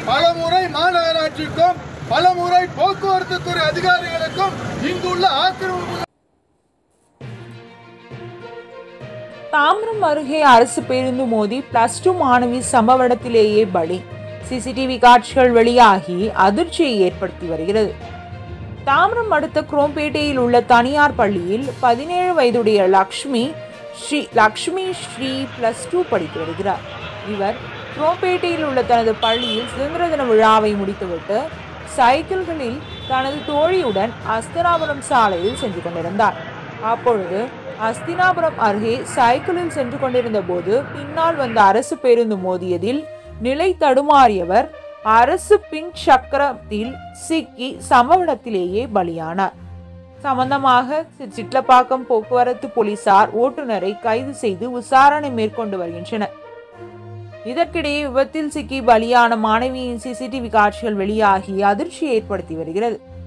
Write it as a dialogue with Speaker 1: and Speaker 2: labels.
Speaker 1: பலமுறை மாநகராட்சிக்கும் பலமுறை போக்குவரத்து துறை அதிகாரிகளுக்கும் இங்குள்ள ஆக்கிரமிப்பு
Speaker 2: தாம்பரம் அருகே அரசு பேருந்து மோதி பிளஸ் டூ மாணவி சம்பவ இடத்திலேயே பலி சிசிடிவி காட்சிகள் வெளியாகி அதிர்ச்சியை ஏற்படுத்தி வருகிறது தாம்பரம் அடுத்த குரோம்பேட்டையில் உள்ள தனியார் பள்ளியில் பதினேழு வயதுடைய லக்ஷ்மி ஸ்ரீ லக்ஷ்மி ஸ்ரீ பிளஸ் டூ படித்து வருகிறார் இவர் குரோம்பேட்டையில் உள்ள தனது பள்ளியில் சுதந்திர தின விழாவை முடித்துவிட்டு சைக்கிள்களில் தனது தோழியுடன் அஸ்தனாபுரம் சாலையில் சென்று கொண்டிருந்தார் அப்பொழுது அஸ்தினாபுரம் அருகே சைக்கிளில் சென்று கொண்டிருந்த போது பின்னால் வந்த அரசு பேருந்து மோதியதில் நிலை தடுமாறியவர் அரசு பின் சக்கரத்தில் சிக்கி சம்பவ இடத்திலேயே பலியானார் சம்பந்தமாக சி- சிட்லப்பாக்கம் போக்குவரத்து போலீசார் ஓட்டுநரை கைது செய்து விசாரணை மேற்கொண்டு வருகின்றனர் இதற்கிடையே விபத்தில் சிக்கி பலியான மாணவியின் சிசிடிவி காட்சிகள் வெளியாகி அதிர்ச்சியை ஏற்படுத்தி வருகிறது